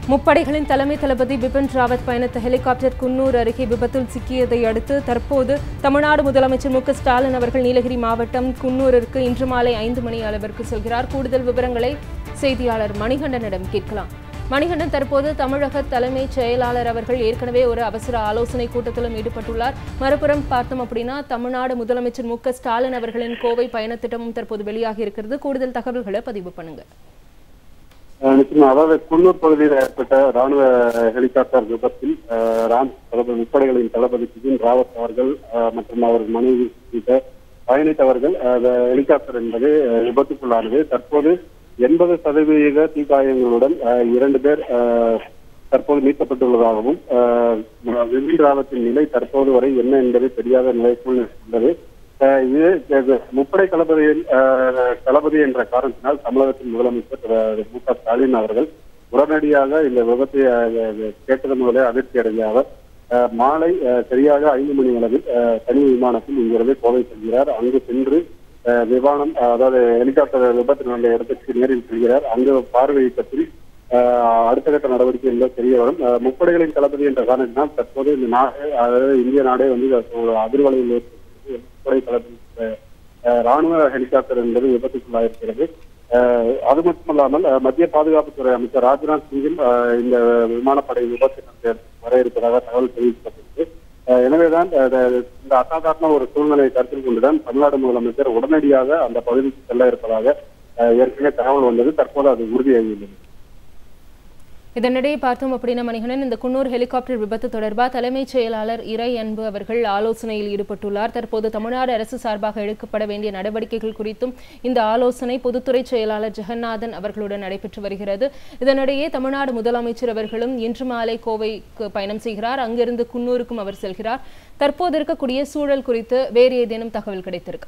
முப்படைகளின் தலைமை தளபதி பிபின் ராவத் பயணித்த ஹெலிகாப்டர் குன்னூர் அருகே விபத்தில் சிக்கியதை அடுத்து தற்போது தமிழ்நாடு முதலமைச்சர் மு க ஸ்டாலின் அவர்கள் நீலகிரி மாவட்டம் குன்னூரிற்கு இன்று மாலை ஐந்து மணி அளவிற்கு செல்கிறார் கூடுதல் விவரங்களை செய்தியாளர் மணிகண்டனிடம் கேட்கலாம் மணிகண்டன் தற்போது தமிழக தலைமைச் செயலாளர் அவர்கள் ஏற்கனவே ஒரு அவசர ஆலோசனை கூட்டத்திலும் ஈடுபட்டுள்ளார் மறுபுறம் பார்த்தோம் அப்படின்னா தமிழ்நாடு முதலமைச்சர் மு க ஸ்டாலின் அவர்களின் கோவை பயணத்திட்டமும் தற்போது வெளியாகி இருக்கிறது கூடுதல் தகவல்களை பதிவு பண்ணுங்க அஹ் நிச்சயமா அதாவது குன்னூர் பகுதியில் ஏற்பட்ட ராணுவ ஹெலிகாப்டர் விபத்தில் அஹ், ராம் தளபதி முப்படைகளின் தளபதி பிபின் ராவத் அவர்கள் அஹ், மற்றும் அவர் மனைவி உள்ளிட்ட பயணித்தவர்கள் அஹ், அந்த ஹெலிகாப்டர் என்பது அஹ், விபத்துக்குள்ளானது தற்போது எண்பது சதவீத தீக்காயங்களுடன் அஹ், இரண்டு பேர் அஹ், தற்போது மீட்கப்பட்டுள்ளதாகவும் அஹ், பிபின் ராவத்தின் நிலை தற்போது வரை என்ன என்பது தெரியாத நிலைக்குள் உள்ளது அஹ் இது இது முப்படை தளபதியில் அஹ், தளபதி என்ற காரணத்தினால் தமிழகத்தின் முதலமைச்சர் அஹ், மு க ஸ்டாலின் அவர்கள் உடனடியாக இந்த விபத்தை அஹ், கேட்டது முதலே அதிர்ச்சி அடைந்த அவர் அஹ், மாலை அஹ், சரியாக ஐந்து மணி அளவில் அஹ், தனி விமானத்தில் இங்கிருந்து கோவை செல்கிறார் அங்கு சென்று அஹ், விமானம் அஹ், அதாவது ஹெலிகாப்டர் விபத்து நடந்த இடத்திற்கு நேரில் செல்கிறார் அங்கு பார்வையிட்ட பின் அஹ், அடுத்த கட்ட நடவடிக்கை என்பது தெரிய வரும் அஹ், முப்படைகளின் தளபதி என்ற காரணத்தினால் தற்போது இந்த நாடு அதாவது இந்திய நாடே வந்து ஒரு அதிர்வலையில் ஏற்பட்டு முப்படை தளபதி அஹ், அஹ், ராணுவ ஹெலிகாப்டர் என்பது விபத்துக்குள்ளாயிருக்கிறது அஹ், அது மட்டுமல்லாமல் அஹ், மத்திய பாதுகாப்புத்துறை அமைச்சர் ராஜ்நாத் சிங்கில் அஹ், இந்த விமானப்படை விபத்து நடந்த இடத்துக்கு வர இருப்பதாக தகவல் தெரிவிக்கப்பட்டது அஹ், எனவேதான் அஹ், இந்த- இந்த அசாதாரண ஒரு சூழ்நிலையை கருத்தில் கொண்டுதான் தமிழ்நாடு முதலமைச்சர் உடனடியாக அந்த பகுதிக்கு செல்ல இருப்பதாக அஹ், ஏற்கனவே தகவல் வந்தது தற்போது அது உறுதியாகியுள்ளது இதனிடையே பார்த்தோம் அப்படின்னா மணிகண்டன் இந்த குன்னூர் ஹெலிகாப்டர் விபத்து தொடர்பாக தலைமைச் செயலாளர் இறை அன்பு அவர்கள் ஆலோசனையில் ஈடுபட்டுள்ளார் தற்போது தமிழ்நாடு அரசு சார்பாக எடுக்கப்பட வேண்டிய நடவடிக்கைகள் குறித்தும் இந்த ஆலோசனை பொதுத்துறை செயலாளர் ஜெகநாதன் அவர்களுடன் நடைபெற்று வருகிறது இதனிடையே தமிழ்நாடு முதலமைச்சர் அவர்களும் இன்று மாலை கோவைக்கு பயணம் செய்கிறார் அங்கிருந்து குன்னூருக்கும் அவர் செல்கிறார் தற்போது இருக்கக்கூடிய சூழல் குறித்து வேறு ஏதேனும் தகவல் கிடைத்திருக்கா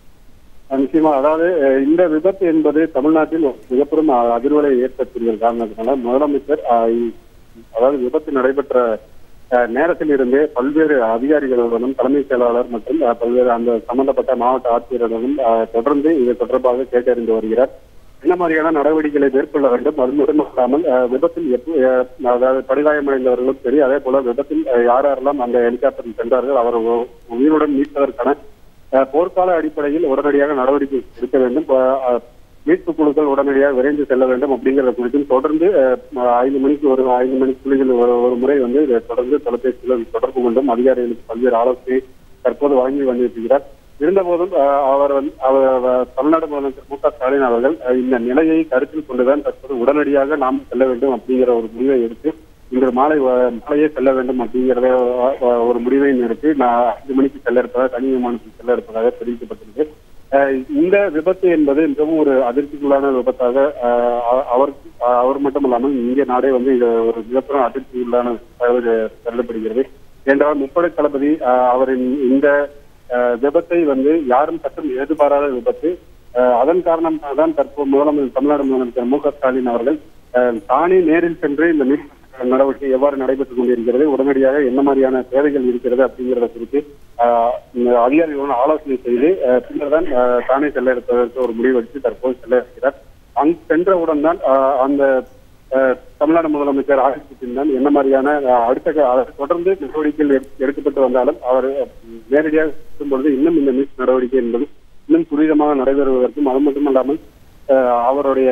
நிச்சயமா அதாவது அஹ், இந்த விபத்து என்பது தமிழ்நாட்டில் ஒரு மிகப்பெரும் அஹ், அதிர்வலை ஏற்படுத்திய காரணத்தினால முதலமைச்சர் அஹ், இ- அதாவது விபத்து நடைபெற்ற அஹ், நேரத்தில் இருந்தே பல்வேறு அதிகாரிகளுடனும் தலைமைச் செயலாளர் மற்றும் அஹ், பல்வேறு அந்த சம்பந்தப்பட்ட மாவட்ட ஆட்சியருடனும் அஹ், தொடர்ந்து இது தொடர்பாக கேட்டறிந்து வருகிறார் என்ன மாதிரியான நடவடிக்கைகளை மேற்கொள்ள வேண்டும் அது மட்டுமல்லாமல் அஹ், விபத்தில் எப்போ அஹ், அதாவது படுகாயமடைந்தவர்களும் சரி அதே போல விபத்தில் அஹ், யார் யாரெல்லாம் அந்த ஹெலிகாப்டரில் சென்றார்கள் அவர் உ- உயிருடன் மீட்பதற்கான அஹ் போர்க்கால அடிப்படையில் உடனடியாக நடவடிக்கை எடுக்க வேண்டும் அஹ் அஹ் மீட்பு குழுக்கள் உடனடியாக விரைந்து செல்ல வேண்டும் அப்படிங்கிறத குறித்தும் தொடர்ந்து அஹ், ஐந்து மணிக்கு ஒரு ஐந்து மணிக்கு புள்ளிகள் ஒரு ஒரு முறை வந்து இதை தொடர்ந்து தொலைபேசியில் தொடர்பு கொண்டும் அதிகாரிகளுக்கு பல்வேறு ஆலோசனை தற்போது வழங்கி வந்திருக்கிறார் இருந்தபோதும் அஹ், அவர் வந்து அவர் அவர் தமிழ்நாடு முதலமைச்சர் மு க ஸ்டாலின் அவர்கள் அஹ், இந்த நிலையை கருத்தில் கொண்டுதான் தற்போது உடனடியாக நாம் செல்ல வேண்டும் அப்படிங்கிற ஒரு முடிவை எடுத்து இன்று மாலை வ- மாலையே செல்ல வேண்டும் அப்படிங்கிறத அஹ், அஹ், ஒரு முடிவை எடுத்து நான் ஐந்து மணிக்கு செல்ல இருப்பதாக தனி விமானத்தில் செல்ல இருப்பதாக தெரிவிக்கப்பட்டிருக்கு அஹ், இந்த விபத்து என்பது மிகவும் ஒரு அதிர்ச்சிக்குள்ளான விபத்தாக அஹ், அ- அவர் அஹ், அவர் மட்டுமல்லாமல் இந்திய நாடே வந்து இது ஒரு மிகப்பெரும் அதிர்ச்சிக்குள்ளான விபத்தாக கருதப்படுகிறது என்றால் முப்படை தளபதி அஹ், அவரின் இந்த அஹ், விபத்தை வந்து யாரும் சட்டம் எதிர்பாராத விபத்து அஹ், அதன் காரணமாக தான் தற்போது முதலமைச்சர் தமிழ்நாடு முதலமைச்சர் மு க ஸ்டாலின் அவர்கள் அஹ், தானே நேரில் சென்று இந்த மீட்பு நடவடிக்கை எவ்வாறு நடைபெற்றுக் கொண்டிருக்கிறது உடனடியாக என்ன மாதிரியான தேவைகள் இருக்கிறது அப்படிங்கிறத குறித்து ஆஹ், இந்த அதிகாரிகளுடன் ஆலோசனை செய்து ஆஹ், பின்னர் தான் ஆஹ், தானே செல்ல இருப்பதற்கு ஒரு முடிவு எடுத்து தற்போது செல்ல இருக்கிறார் அங்கு சென்றவுடன் தான் ஆஹ், அந்த ஆஹ், தமிழ்நாடு முதலமைச்சர் ஆலோசித்தின் தான் என்ன மாதிரியான ஆஹ், அடுத்த க- அதை தொடர்ந்து நடவடிக்கைகள் எடுக்க- எடுக்கப்பட்டு வந்தாலும் அவர் ஆஹ், நேரடியாக செல்லும் பொழுது இன்னும் இந்த மீட்பு நடவடிக்கை என்பது இன்னும் துரிதமாக நடைபெறுவதற்கும் அது மட்டுமல்லாமல் ஆஹ், அவருடைய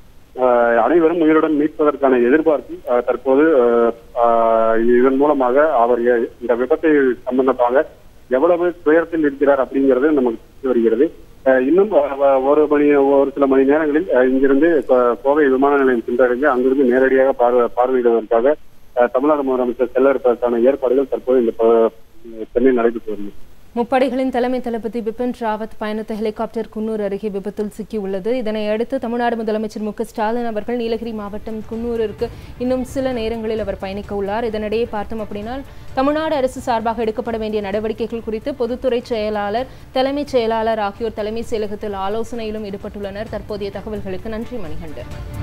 ஆஹ் அனைவரும் உயிருடன் மீட்பதற்கான எதிர்பார்ப்பு ஆஹ் தற்போது ஆஹ் ஆஹ் இதன் மூலமாக அவர் எ- இந்த விபத்தை சம்பந்தமாக எவ்வளவு துயரத்தில் இருக்கிறார் அப்படிங்கிறது நமக்கு தெரிய வருகிறது ஆஹ் இன்னும் வ- வ- ஒரு மணி ஒரு சில மணி நேரங்களில் ஆஹ் இங்கிருந்து கோ- கோவை விமான நிலையம் சென்றடைந்து அங்கிருந்து நேரடியாக பார்வை பார்வையிடுவதற்காக ஆஹ் தமிழ்நாடு முதலமைச்சர் செல்ல இருப்பதற்கான ஏற்பாடுகள் தற்போது இந்த ப- சென்னையில் நடைபெற்று வருகிறது முப்படைகளின் தலைமை தளபதி பிபின் ராவத் பயணித்த ஹெலிகாப்டர் குன்னூர் அருகே விபத்தில் சிக்கியுள்ளது இதனை அடுத்து தமிழ்நாடு முதலமைச்சர் மு க ஸ்டாலின் அவர்கள் நீலகிரி மாவட்டம் குன்னூரிற்கு இன்னும் சில நேரங்களில் அவர் பயணிக்க உள்ளார் இதனிடையே பார்த்தோம் அப்படின்னா தமிழ்நாடு அரசு சார்பாக எடுக்கப்பட வேண்டிய நடவடிக்கைகள் குறித்து பொதுத்துறை செயலாளர் தலைமைச் செயலாளர் ஆகியோர் தலைமை செயலகத்தில் ஆலோசனையிலும் ஈடுபட்டுள்ளனர் தற்போதைய தகவல்களுக்கு நன்றி மணிகண்டன்